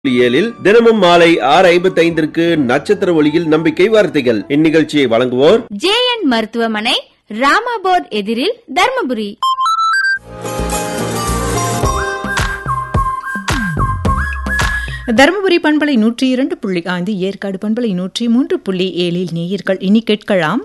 ஏழில் தினமும் மாலை ஆறு ஐம்பத்தி ஐந்திற்கு நட்சத்திர ஒளியில் நம்பிக்கை வார்த்தைகள் இந்நிகழ்ச்சியை வழங்குவோர் ஜேஎன் மருத்துவமனை ராமாபோர்ட் எதிரில் தர்மபுரி தருமபுரி பண்பலை நூற்றி இரண்டு புள்ளி ஐந்து ஏற்காடு பண்பலை நூற்றி மூன்று புள்ளி ஏழில் நேயர்கள் இனி கேட்கலாம்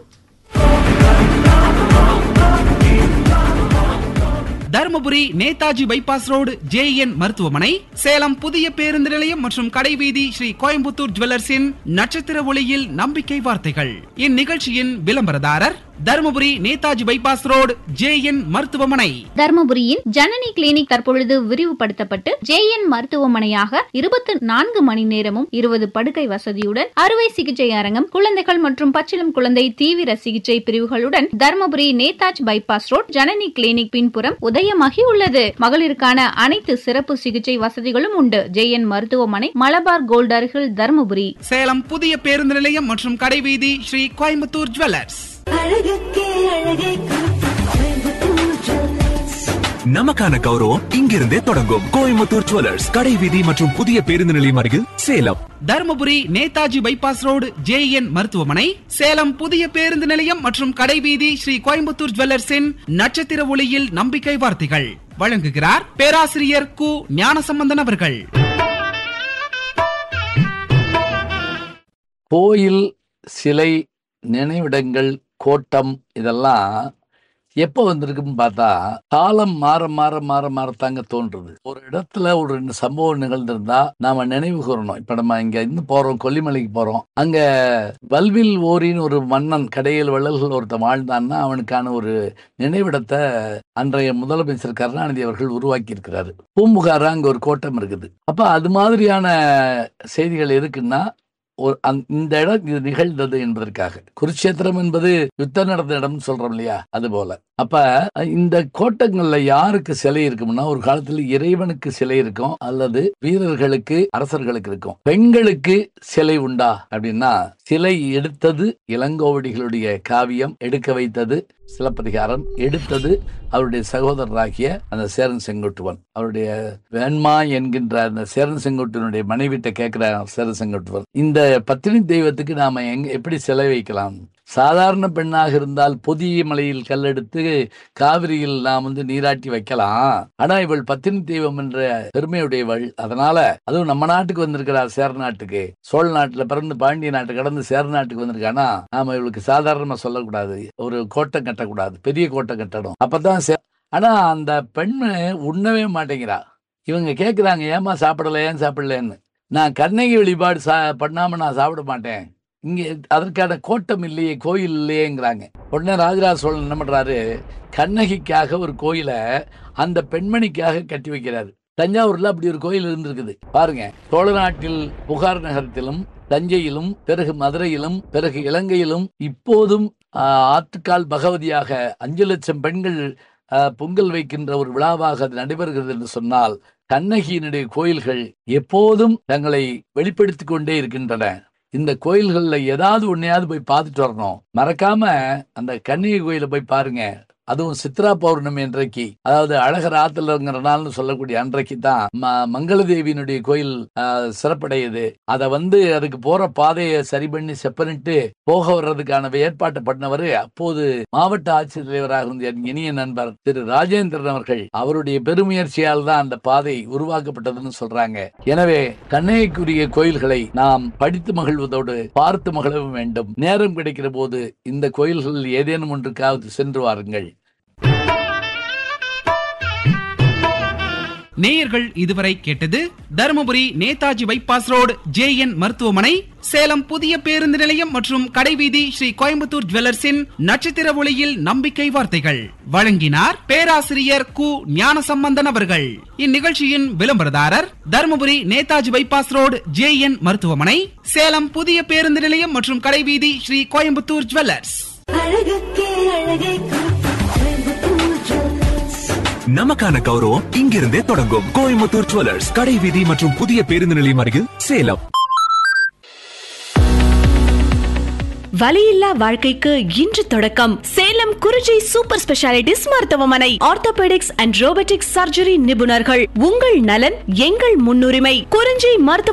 Dharmapuri Netaji bypass road JN மருத்துவமனை சேலம் புதிய பேருந்து நிலையம் மற்றும் கடைவீதி ஸ்ரீ கோயம்புத்தூர் ஜுவல்லர்ஸின் நட்சத்திர ஒளியில் நம்பிக்கை வார்த்தைகள் இந்நிகழ்ச்சியின் விளம்பரதாரர் Dharmapuri Netaji bypass road JN மருத்துவமனை தர்மபுரியின் ஜனனி கிளினிக் தற்பொழுது விரிவுபடுத்தப்பட்டு ஜேஎன் மருத்துவமனையாக இருபத்தி நான்கு மணி நேரமும் இருபது படுக்கை வசதியுடன் அறுவை சிகிச்சை அரங்கம் குழந்தைகள் மற்றும் பச்சிளம் குழந்தை தீவிர சிகிச்சை பிரிவுகளுடன் Dharmapuri Netaji bypass road Janani clinic பின்புறம் உதயமாகி உள்ளது மகளிருக்கான அனைத்து சிறப்பு சிகிச்சை வசதிகளும் உண்டு ஜேஎன் மருத்துவமனை மலபார் கோல்ட் அருகில் தர்மபுரி சேலம் புதிய பேருந்து நிலையம் மற்றும் கடைவீதி ஸ்ரீ கோயம்புத்தூர் ஜுவல்லர்ஸ் நமக்கான கௌரவம் இங்கிருந்தே தொடங்கும் கோயம்புத்தூர் ஜுவல்லர்ஸ் கடை வீதி மற்றும் புதிய பேருந்து நிலையம் அருகில் Salem Dharmapuri Netaji bypass road JN மருத்துவமனை சேலம் புதிய பேருந்து நிலையம் மற்றும் கடைவீதி ஸ்ரீ கோயம்புத்தூர் ஜுவல்லர்ஸின் நட்சத்திர ஒளியில் நம்பிக்கை வார்த்தைகள் வழங்குகிறார் பேராசிரியர் கு ஞானசம்பந்தன் அவர்கள் கோயில் சிலை நினைவிடங்கள் கோட்டம் இதெல்லாம் எப்போ வந்திருக்குன்னு பார்த்தா காலம் மாற மாற மாற மாறத்தாங்க தோன்றுது ஒரு இடத்துல ஒரு ரெண்டு சம்பவம் நிகழ்ந்திருந்தா நாம நினைவு கூறணும் இப்ப நம்ம இங்க இருந்து போறோம் கொல்லிமலைக்கு போறோம் அங்க வல்வில் ஓரின்னு ஒரு மன்னன் கடையில் வள்ளல்கள் ஒருத்தன் வாழ்ந்தான்னா அவனுக்கான ஒரு நினைவிடத்தை அன்றைய முதலமைச்சர் கருணாநிதி அவர்கள் உருவாக்கி இருக்கிறாரு பூம்புகாரா அங்க ஒரு கோட்டம் இருக்குது அப்ப அது மாதிரியான செய்திகள் இருக்குன்னா ஒரு அந்- இந்த இடம் இது நிகழ்ந்தது என்பதற்காக குருட்சேத்திரம் என்பது யுத்தம் நடந்த இடம்னு சொல்றோம் இல்லையா அது போல அப்ப இந்த கோட்டங்கள்ல யாருக்கு சிலை இருக்கும்னா ஒரு காலத்துல இறைவனுக்கு சிலை இருக்கும் அல்லது வீரர்களுக்கு அரசர்களுக்கு இருக்கும் பெண்களுக்கு சிலை உண்டா அப்படின்னா சிலை எடுத்தது இளங்கோவடிகளுடைய காவியம் எடுக்க வைத்தது சிலப்பதிகாரம் எடுத்தது அவருடைய சகோதரராகிய அந்த சேரன் செங்குட்டுவன் அவருடைய வேண்மா என்கின்ற அந்த சேரன் செங்குட்டுவனுடைய மனைவிட்ட கேட்கிற சேரன் செங்குட்டுவன் இந்த பத்தினி தெய்வத்துக்கு நாம எங்க எப்படி சிலை வைக்கலாம் சாதாரண பெண்ணாக இருந்தால் பொதிய மலையில் கல்லெடுத்து காவிரியில் நாம் வந்து நீராட்டி வைக்கலாம் ஆனா இவள் பத்தினி தெய்வம் என்ற பெருமையுடையவள் அதனால அதுவும் நம்ம நாட்டுக்கு வந்திருக்கிறார் சேர நாட்டுக்கு சோழ நாட்டுல பிறந்து பாண்டிய நாட்டு கடந்து சேர நாட்டுக்கு வந்திருக்கானா நாம இவளுக்கு சாதாரணமா சொல்லக்கூடாது ஒரு கோட்டை கட்டக்கூடாது பெரிய கோட்டை கட்டணும் அப்பதான் சே- ஆனா அந்த பெண்ணு உண்ணவே மாட்டேங்கிறா இவங்க கேக்குறாங்க ஏமா சாப்பிடல ஏன் சாப்பிடலன்னு நான் கண்ணகி வழிபாடு சா பண்ணாம நான் சாப்பிட மாட்டேன் இங்க அதற்கான கோட்டம் இல்லையே கோயில் இல்லையேங்கிறாங்க உடனே ராஜராஜ சோழன் என்ன பண்றாரு கண்ணகிக்காக ஒரு கோயிலை அந்த பெண்மணிக்காக கட்டி வைக்கிறாரு தஞ்சாவூர்ல அப்படி ஒரு கோயில் இருந்திருக்குது பாருங்க சோழ நாட்டில் புகார் நகரத்திலும் தஞ்சையிலும் பிறகு மதுரையிலும் பிறகு இலங்கையிலும் இப்போதும் ஆஹ், ஆற்றுக்கால் பகவதியாக அஞ்சு லட்சம் பெண்கள் ஆஹ், பொங்கல் வைக்கின்ற ஒரு விழாவாக அது நடைபெறுகிறது என்று சொன்னால் கண்ணகியினுடைய கோயில்கள் எப்போதும் தங்களை வெளிப்படுத்திக் கொண்டே இருக்கின்றன இந்த கோயில்கள்ல ஏதாவது ஒன்னையாவது போய் பார்த்துட்டு வரணும் மறக்காம அந்த கன்னிகை கோயிலை போய் பாருங்க அதுவும் சித்ரா பௌர்ணமி அன்றைக்கு அதாவது அழகர் ஆத்துலங்கிற நாள்னு சொல்லக்கூடிய அன்றைக்கு தான் ம- மங்களதேவியினுடைய கோயில் ஆஹ், சிறப்படையுது அதை வந்து அதுக்கு போற பாதையை சரி பண்ணி செப்பனிட்டு போக வர்றதுக்கான ஏற்பாட்டை பண்ணவர் அப்போது மாவட்ட ஆட்சித்தலைவராக இருந்த என் இனிய நண்பர் திரு ராஜேந்திரன் அவர்கள் அவருடைய பெருமுயற்சியால் தான் அந்த பாதை உருவாக்கப்பட்டதுன்னு சொல்றாங்க எனவே கண்ணைக்குரிய கோயில்களை நாம் படித்து மகிழ்வதோடு பார்த்து மகிழவும் வேண்டும் நேரம் கிடைக்கிற போது இந்த கோயில்களில் ஏதேனும் ஒன்றுக்காவது சென்று வாருங்கள் நேயர்கள் இதுவரை கேட்டது Dharmapuri Netaji bypass road JN மருத்துவமனை சேலம் புதிய பேருந்து நிலையம் மற்றும் கடைவீதி ஸ்ரீ கோயம்புத்தூர் ஜுவல்லர்ஸின் நட்சத்திர ஒளியில் நம்பிக்கை வார்த்தைகள் வழங்கினார் பேராசிரியர் கு ஞானசம்பந்தன் அவர்கள் இந்நிகழ்ச்சியின் விளம்பரதாரர் Dharmapuri Netaji bypass road JN மருத்துவமனை சேலம் புதிய பேருந்து நிலையம் மற்றும் கடைவீதி ஸ்ரீ கோயம்புத்தூர் ஜுவல்லர்ஸ் நமக்கான கௌரவம் இங்கிருந்தே தொடங்கும் கோயம்புத்தூர் ஜுவல்லர்ஸ் கடை வீதி மற்றும் புதிய பேருந்து நிலையம் அருகில் சேலம் வலியில்லா வாழ்க்கைக்கு இன்று தொடக்கம் சேலம் குறிஞ்சி சூப்பர் ஸ்பெஷாலிட்டிஸ் மருத்துவமனை ஆர்த்தோபெடிக்ஸ் அண்ட் ரோபோட்டிக்ஸ் சர்ஜரி நிபுணர்கள் உங்கள் நலன் எங்கள் முன்னுரிமை குறிஞ்சி மருத்துவ